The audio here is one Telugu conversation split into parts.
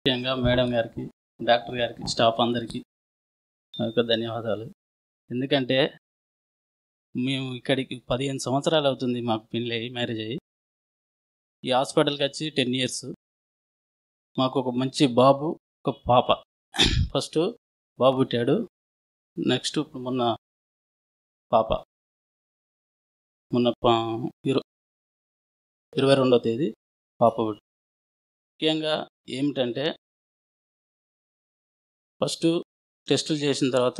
ముఖ్యంగా మేడం గారికి డాక్టర్ గారికి స్టాఫ్ అందరికీ నా యొక్క ధన్యవాదాలు ఎందుకంటే మేము ఇక్కడికి పదిహేను సంవత్సరాలు అవుతుంది మాకు పెళ్ళి అయ్యి మ్యారేజ్ అయ్యి ఈ హాస్పిటల్కి వచ్చి టెన్ ఇయర్స్ మాకు ఒక మంచి బాబు ఒక పాప ఫస్ట్ బాబు పుట్టాడు నెక్స్ట్ ఇప్పుడు మొన్న పాప మొన్న పా- ఇరు- ఇరవై రెండో తేదీ పాప పుట్టింది ముఖ్యంగా ఏమిటంటే ఫస్ట్ టెస్టులు చేసిన తర్వాత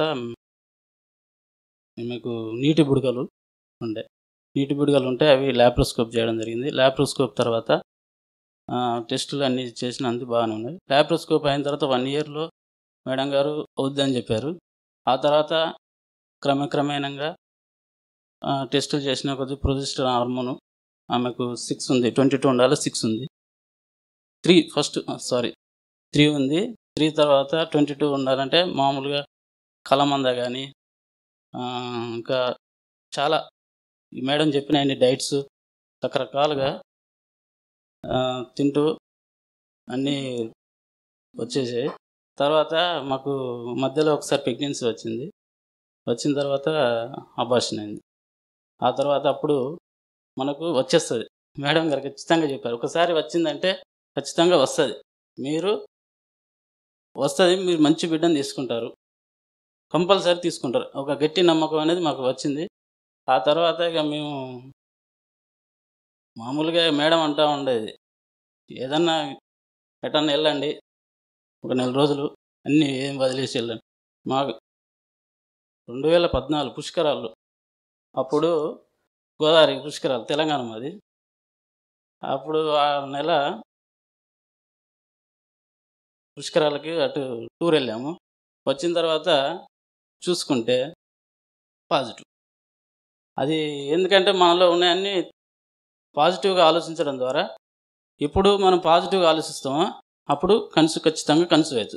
మీకు నీటి బుడగలు ఉండే నీటి బుడగలు ఉంటే అవి ల్యాప్రోస్కోప్ చేయడం జరిగింది ల్యాప్రోస్కోప్ తర్వాత ఆ, టెస్టులు అన్నీ చేసినందుకు బాగానే ఉన్నాయి ల్యాప్రోస్కోప్ అయిన తర్వాత వన్ ఇయర్లో మేడం గారు వద్దని చెప్పారు ఆ తర్వాత క్రమక్రమేణంగా ఆ, టెస్టులు చేసిన కొద్ది ప్రొజెస్టర్ హార్మోను ఆమెకు సిక్స్ ఉంది ట్వంటీ టూ ఉండాలి సిక్స్ ఉంది త్రీ ఫస్ట్ సారీ త్రీ ఉంది త్రీ తర్వాత ట్వంటీ టూ ఉండాలంటే మామూలుగా కలమంద కానీ ఇంకా చాలా ఈ మేడం చెప్పిన అన్ని డైట్స్ రకరకాలుగా ఆ, తింటూ అన్నీ వచ్చేసాయి తర్వాత మాకు మధ్యలో ఒకసారి ప్రెగ్నెన్సీ వచ్చింది వచ్చిన తర్వాత అబార్షన్ అయింది ఆ తర్వాత అప్పుడు మనకు వచ్చేస్తుంది మేడం గారు ఖచ్చితంగా చెప్పారు ఒకసారి వచ్చిందంటే ఖచ్చితంగా వస్తుంది మీరు వస్తుంది మీరు మంచి బిడ్డను తీసుకుంటారు కంపల్సరీ తీసుకుంటారు ఒక గట్టి నమ్మకం అనేది మాకు వచ్చింది ఆ తర్వాత ఇక మేము మామూలుగా మేడం అంటూ ఉండేది ఏదన్నా ఎటన్నా వెళ్ళండి ఒక నెల రోజులు అన్నీ ఏం వదిలేసి వెళ్ళండి మాకు రెండు వేల పద్నాలుగు పుష్కరాలు అప్పుడు గోదావరి పుష్కరాలు తెలంగాణ మాది అప్పుడు ఆ నెల పుష్కరాలకి అటు టూర్ వెళ్ళాము వచ్చిన తర్వాత చూసుకుంటే పాజిటివ్ అది ఎందుకంటే మనలో ఉన్నాయన్నీ పాజిటివ్గా ఆలోచించడం ద్వారా ఇప్పుడు మనం పాజిటివ్గా ఆలోచిస్తామో అప్పుడు కన్సు ఖచ్చితంగా కన్సు అవుతుంది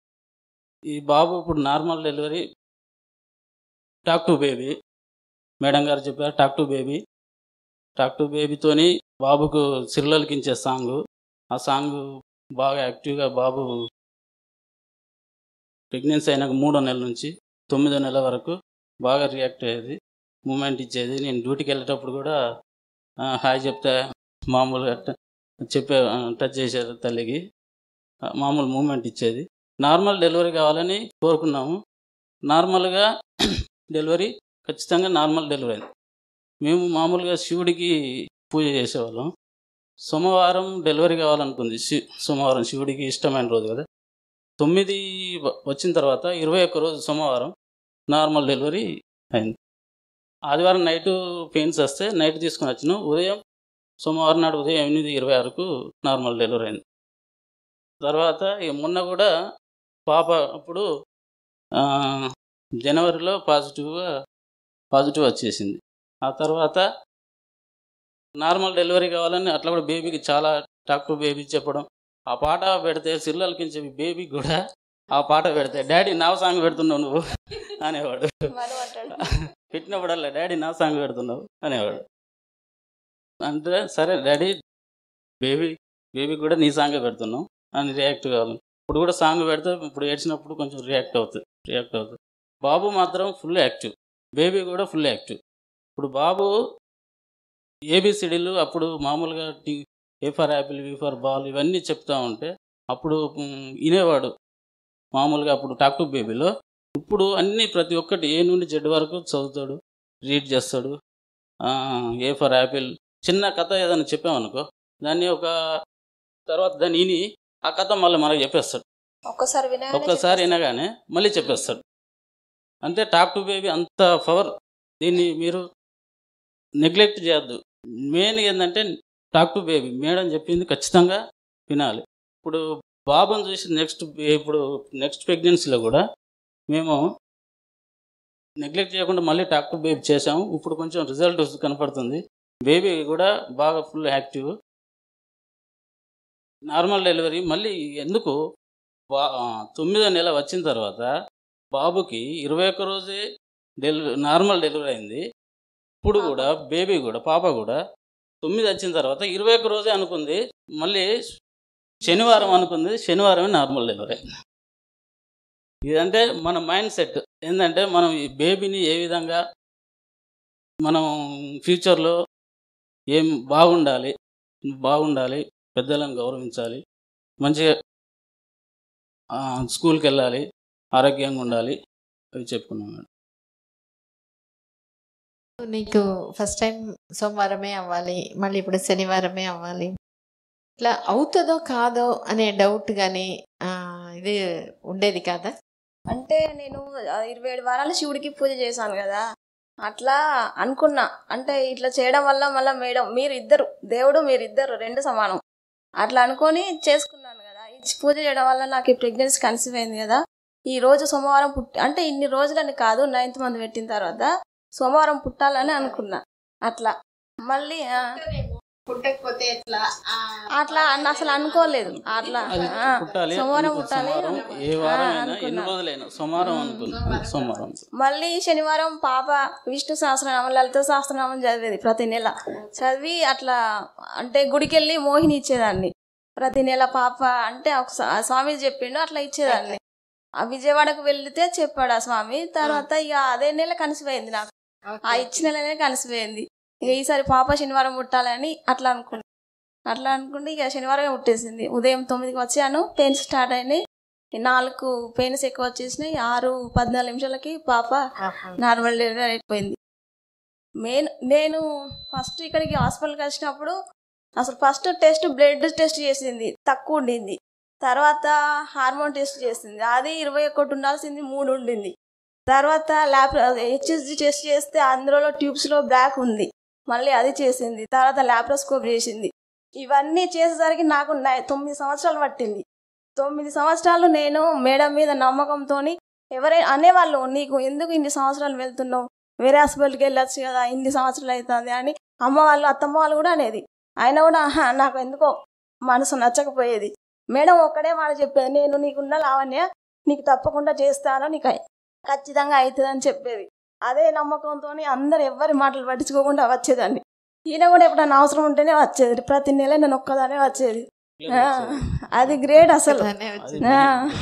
ఈ బాబు ఇప్పుడు normal delivery talk to baby madam గారు చెప్పారు talk to baby talk to బేబీతోని బాబుకు సిర్లలికించే సాంగ్ ఆ సాంగ్ బాగా యాక్టివ్గా బాబు ప్రెగ్నెన్సీ అయినాక మూడో నెల నుంచి తొమ్మిదో నెల వరకు బాగా రియాక్ట్ అయ్యేది మూమెంట్ ఇచ్చేది నేను డ్యూటీకి వెళ్ళేటప్పుడు కూడా ఆ, హాయ్ చెప్తే మామూలుగా ట- చెప్పే ఆ, టచ్ చేసేది తల్లికి ఆ, మామూలు మూమెంట్ ఇచ్చేది నార్మల్ డెలివరీ కావాలని కోరుకున్నాము నార్మల్గా డెలివరీ ఖచ్చితంగా నార్మల్ డెలివరీ అయింది మేము మామూలుగా శివుడికి పూజ చేసేవాళ్ళం సోమవారం డెలివరీ కావాలనుకుంది శి సోమవారం శివుడికి ఇష్టమైన రోజు కదా తొమ్మిది వ- వచ్చిన తర్వాత ఇరవై ఒక్క రోజు సోమవారం నార్మల్ డెలివరీ అయింది ఆదివారం నైట్ పెయిన్స్ వస్తే నైట్ తీసుకుని వచ్చినాం ఉదయం సోమవారం నాడు ఉదయం ఎనిమిది ఇరవై ఆరుకు నార్మల్ డెలివరీ అయింది తర్వాత ఇక మొన్న కూడా పాప అప్పుడు ఆ, జనవరిలో పాజిటివ్గా పాజిటివ్ వచ్చేసింది ఆ తర్వాత నార్మల్ డెలివరీ కావాలని అట్లా కూడా బేబీకి చాలా డాక్టర్ బేబీ చెప్పడం ఆ పాట పెడితే సిల్లలకించే బేబీ కూడా ఆ పాట పెడితే డాడీ నా సాంగ్ పెడుతున్నావు నువ్వు అనేవాడు మరో అంటాడు పెట్టినప్పుడల్లా డాడీ నా సాంగ్ పెడుతున్నావు అనేవాడు అంటే సరే డాడీ బేబీ బేబీ కూడా నీ సాంగే పెడుతున్నావు అని రియాక్ట్ కావాలి ఇప్పుడు కూడా సాంగ్ పెడితే ఇప్పుడు ఏడ్చినప్పుడు కొంచెం రియాక్ట్ అవుతుంది రియాక్ట్ అవుతుంది బాబు మాత్రం ఫుల్ యాక్టివ్ బేబీ కూడా ఫుల్ యాక్టివ్ ఇప్పుడు బాబు ఏబిసిడీలు అప్పుడు మామూలుగా టీ A for apple B for ball ఇవన్నీ చెప్తా ఉంటే అప్పుడు మ్, వినేవాడు మామూలుగా అప్పుడు టాక్ టు బేబీలో ఇప్పుడు అన్నీ ప్రతి ఒక్కటి ఏ నుండి జెడ్ వరకు చదువుతాడు రీడ్ చేస్తాడు ఆ, ఏ ఫర్ యాపిల్ చిన్న కథ ఏదైనా చెప్పామనుకో దాన్ని ఒక తర్వాత దాన్ని విని ఆ కథ మళ్ళీ మనకు చెప్పేస్తాడు ఒక్కసారి వినగానే ఒక్కసారి చెప్పేస్తాడు. వినగానే మళ్ళీ చెప్పేస్తాడు అంటే టాక్ టు బేబీ అంత పవర్ దీన్ని మీరు నెగ్లెక్ట్ చేయొద్దు మెయిన్ ఏంటంటే టాక్ టు బేబీ మేడం చెప్పింది ఖచ్చితంగా వినాలి ఇప్పుడు బాబుని చూసి నెక్స్ట్ ఇప్పుడు నెక్స్ట్ ప్రెగ్నెన్సీలో కూడా మేము నెగ్లెక్ట్ చేయకుండా మళ్ళీ టాక్ టు బేబీ చేసాము ఇప్పుడు కొంచెం రిజల్ట్ కనపడుతుంది బేబీ కూడా బాగా ఫుల్ యాక్టివ్ నార్మల్ డెలివరీ మళ్ళీ ఎందుకు బా తొమ్మిదో నెల వచ్చిన తర్వాత బాబుకి ఇరవై ఒక్క రోజే డెలివరీ నార్మల్ డెలివరీ అయింది ఇప్పుడు పాప. కూడా బేబీ కూడా పాప కూడా తొమ్మిది వచ్చిన తర్వాత ఇరవై ఒక్క రోజే అనుకుంది మళ్ళీ శనివారం అనుకుంది శనివారమే నార్మల్ డెలివరీ ఇదంటే మన మైండ్ సెట్ ఏంటంటే మనం ఈ బేబీని ఏ విధంగా మనం ఫ్యూచర్లో ఏం బాగుండాలి బాగుండాలి పెద్దలను గౌరవించాలి మంచిగా ఆ, స్కూల్కి వెళ్ళాలి ఆరోగ్యంగా ఉండాలి అవి చెప్పుకున్నాం మేడం నీకు ఫస్ట్ టైం సోమవారమే అవ్వాలి మళ్ళీ ఇప్పుడు శనివారమే అవ్వాలి ఇట్లా అవుతుందో కాదో అనే డౌట్ కానీ ఇది ఉండేది కాదా అంటే నేను ఆ ఇరవై ఏడు వారాలు శివుడికి పూజ చేశాను కదా అట్లా అనుకున్నా అంటే ఇట్లా చేయడం వల్ల మళ్ళీ మేడం మీరు ఇద్దరు దేవుడు మీరు ఇద్దరు రెండు సమానం అట్లా అనుకొని చేసుకున్నాను కదా ఈ పూజ చేయడం వల్ల నాకు ఈ ప్రెగ్నెన్సీ కన్సీవ్ అయింది కదా ఈ రోజు సోమవారం పుట్టి అంటే ఇన్ని రోజులని కాదు నైన్త్ మంత్ పెట్టిన తర్వాత సోమవారం పుట్టాలని అనుకున్నా అట్లా మళ్ళీ ఆ, పుట్టకపోతే ఎట్లా అట్లా అన్న అసలు అనుకోలేదు అట్లా అది ఆ, పుట్టాలి సోమవారం అనుకో- పుట్టాలి సోమవారం ఏ ఆ, వారం అయినా అనుకున్నా. ఎన్ని రోజులైనా సోమవారం అనుకున్నా సోమవారం మళ్ళీ శనివారం పాప విష్ణు సహస్రనామం లలిత సహస్రనామం చదివేది ప్రతి నెల చదివి అట్లా అంటే గుడికి వెళ్ళి మోహిని ఇచ్చేదాన్ని ప్రతి నెల పాప అంటే ఒక స్వా- ఆ స్వామి చెప్పిండు అట్లా ఇచ్చేదాన్ని ఆ విజయవాడకు వెళ్తే చెప్పాడు ఆ స్వామి తర్వాత ఇక అదే నెల కనిసిపోయింది నాకు ఆ ఇచ్చిన నెలనే కనిసిపోయింది ఇక ఈసారి పాప శనివారం పుట్టాలని అట్లా అనుకున్నా అట్లా అనుకుంటే ఇక శనివారమే పుట్టేసింది ఉదయం తొమ్మిదికి వచ్చాను పెయిన్స్ స్టార్ట్ అయినాయి ఈ నాలుగు పెయిన్స్ ఎక్కువ వచ్చేసినాయి ఆరు పద్నాలుగు నిమిషాలకి పాప నార్మల్ డెలివరీ అయిపోయింది మెయిన్ నేను ఫస్ట్ ఇక్కడికి హాస్పిటల్కి వచ్చినప్పుడు అసలు ఫస్ట్ టెస్ట్ బ్లడ్ టెస్ట్ చేసింది తక్కువ ఉండింది తర్వాత హార్మోన్ టెస్ట్ చేసింది అది ఇరవై ఒకటి ఉండాల్సింది మూడు ఉండింది తర్వాత ల్యాబ్ హెచ్ఎస్జి టెస్ట్ చేస్తే అందులో ట్యూబ్స్లో బ్లాక్ ఉంది మళ్ళీ అది చేసింది తర్వాత ల్యాప్రోస్కోప్ చేసింది ఇవన్నీ చేసేసరికి నాకు నై- తొమ్మిది సంవత్సరాలు పట్టింది తొమ్మిది సంవత్సరాలు నేను మేడం మీద నమ్మకంతో ఎవరైనా అనేవాళ్ళు నీకు ఎందుకు ఇన్ని సంవత్సరాలు వెళ్తున్నావు వేరే హాస్పిటల్కి వెళ్ళొచ్చు కదా ఇన్ని సంవత్సరాలు అవుతుంది అని అమ్మ వాళ్ళు అత్తమ్మ వాళ్ళు కూడా అనేది అయినా కూడా ఆహా, నాకు ఎందుకో మనసు నచ్చకపోయేది మేడం ఒక్కడే మాట చెప్పేది నేను నీకున్న లావణ్య నీకు తప్పకుండా చేస్తాను నీకు అయి- ఖచ్చితంగా అవుతుంది అని చెప్పేది అదే నమ్మకంతో అందరు ఎవరి మాటలు పట్టించుకోకుండా వచ్చేదాన్ని ఈయన కూడా ఎప్పుడైనా అవసరం ఉంటేనే వచ్చేది ప్రతి నెల నేను ఒక్కదానే వచ్చేది ఆ, అది గ్రేట్ అసలు అది ఆ,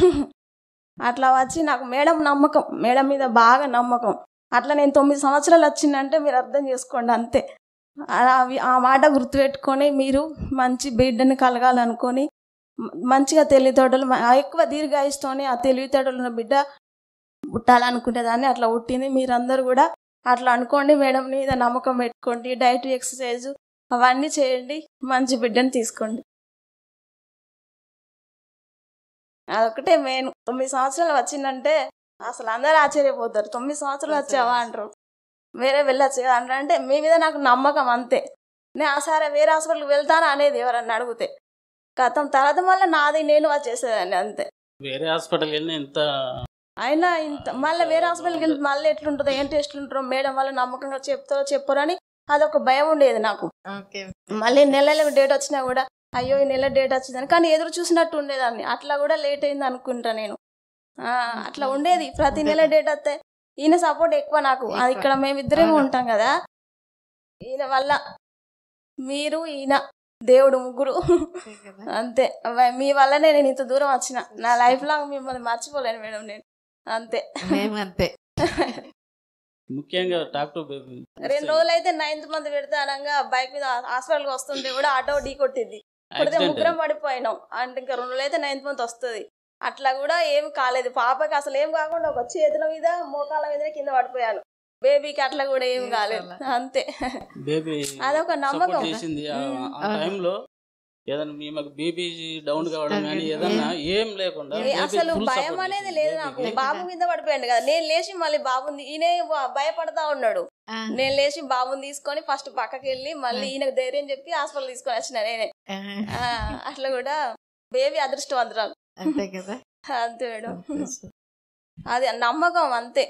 అట్లా వచ్చి నాకు మేడం నమ్మకం మేడం మీద బాగా నమ్మకం అట్లా నేను తొమ్మిది సంవత్సరాలు వచ్చిందంటే మీరు అర్థం చేసుకోండి అంతే అలా అవి- ఆ మాట గుర్తుపెట్టుకొని మీరు మంచి బిడ్డని కలగాలనుకొని మ- మంచిగా తెలివితేటలు మ- ఎక్కువ దీర్ఘాయుస్తోని ఆ తెలివితేటలు ఉన్న బిడ్డ పుట్టాలనుకునే దాన్ని అట్లా పుట్టింది మీరందరూ కూడా అట్లా అనుకోండి మేడం మీద నమ్మకం పెట్టుకోండి డైట్ ఎక్సర్సైజ్ అవన్నీ చేయండి మంచి బిడ్డని తీసుకోండి అదొకటే మెయిన్ తొమ్మిది సంవత్సరాలు వచ్చిందంటే అసలు అందరూ ఆశ్చర్యపోతారు తొమ్మిది సంవత్సరాలు వచ్చావా అంటారు వేరే వెళ్ళొచ్చు కదా అంటారు అంటే మీ మీద నాకు నమ్మకం అంతే నేను ఆ సరే వేరే హాస్పిటల్కి వెళ్తాను అనేది ఎవరన్నా అడిగితే గతం తర్వాత మళ్ళీ నాది నేను వచ్చేసేదాన్ని అంతే వేరే హాస్పిటల్కి వెళ్ళిన ఎంత అయినా ఇంత మళ్ళీ వేరే హాస్పిటల్కి వెళ్తే మళ్ళీ ఎట్లుంటుందో ఏం టెస్ట్లు ఉంటారో మేడం వాళ్ళు నమ్మకంగా చెప్తారో చెప్పరో అని అదొక భయం ఉండేది నాకు ఓకే మళ్ళీ నెలలకు డేట్ వచ్చినా కూడా అయ్యో ఈ నెల డేట్ వచ్చిందని కానీ ఎదురు చూసినట్టు ఉండేదాన్ని అట్లా కూడా లేట్ అయింది అనుకుంటా నేను ఆ, అట్లా ఉండేది ప్రతి నెల డేట్ వస్తే ఈయన సపోర్ట్ ఎక్కువ నాకు అది ఇక్కడ మేమిద్దరేమో అవును. ఉంటాం కదా ఈయన వల్ల మీరు ఈయన దేవుడు ముగ్గురు అంతే వ- మీ వల్లనే నేను ఇంత దూరం వచ్చిన నా లైఫ్ లాంగ్ మిమ్మల్ని మర్చిపోలేను మేడం నేను అంతే మేము అంతే ముఖ్యంగా టాక్ టు బేబీ రెండు రోజులు అయితే నైన్త్ మంత్ పెడితే అనగా బైక్ మీద హాస్పిటల్కి వస్తుంటే కూడా ఆటో ఢీ కొట్టింది కొడితే ముగ్గురం పడిపోయినాం అంటే ఇంకా రెండు రోజులు అయితే నైన్త్ మంత్ వస్తుంది అట్లా కూడా ఏం కాలేదు పాపకి అసలు ఏం కాకుండా ఒక చేతుల మీద మోకాల మీద కింద పడిపోయాను బేబీకి అట్లా కూడా ఏం ఏం కాలేదు కాలే. అంతే బేబీ అదొక నమ్మకం. సపోర్ట్ చేసింది ఆ- ఉమ్. ఆ అవును. టైంలో ఏదైనా ఈమెకు బీపీ డౌన్ కావడం కానీ ఏదన్నా ఏం లేకుండా ఏ- baby అసలు full భయం support అనేది చేసింది లేదు baby నాకు కి. బాబు కింద పడిపోయాడు కదా నేను లేచి మళ్ళీ బాబుని ఈయన భయపడతా ఉన్నాడు ఆ, నేను లేచి బాబుని తీసుకొని ఫస్ట్ పక్కకి వెళ్ళి మళ్ళీ ఈయనకు ధైర్యం చెప్పి హాస్పిటల్ తీసుకొని వచ్చిన నేనే ఆ, ఆ, అట్లా కూడా బేబీ అదృష్టవంతురాలు అంతే కదా అంతే మేడం అది నమ్మకం అంతే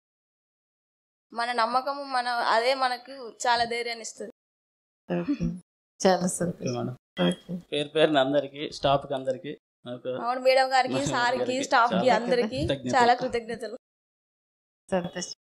మన నమ్మకము మన అదే మనకు చాలా ధైర్యాన్ని ఇస్తుంది ఓకే. చాలా ఓకే సంతోషం మేడం ఓకే పేరు పేరున అందరికి స్టాఫ్ కి అందరికి నాకు అవును మేడం గారికి మేడం సార్కి గారికి స్టాఫ్ కి చాలా అందరికి కృతజ్ఞతలు. చాలా కృతజ్ఞతలు సంతోషం